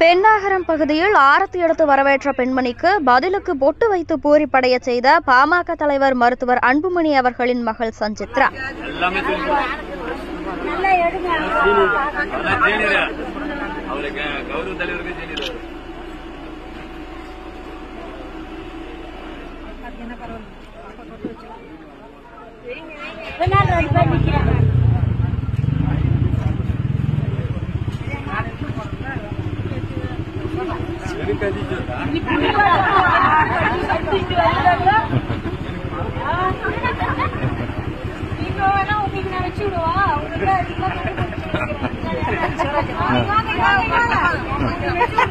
பெண்ணாகரம் பகுதியில் ஆரத்தி எடுத்து வரவேற்ற பெண்மணிக்கு பதிலுக்கு பொட்டு வைத்து பூரிப்படைய செய்த பாமக தலைவர் மருத்துவர் அன்புமணி அவர்களின் மகள் சஞ்சித்ரா எல்லாமே தெரியும் அதான் ஜெயலலிதா அவருக்கு கௌரவ தலைவருக்கு ஜெயலலிதா நீங்க வேணா உங்களுக்கு நான் வச்சு விடுவா உங்களுக்கு அதிகமா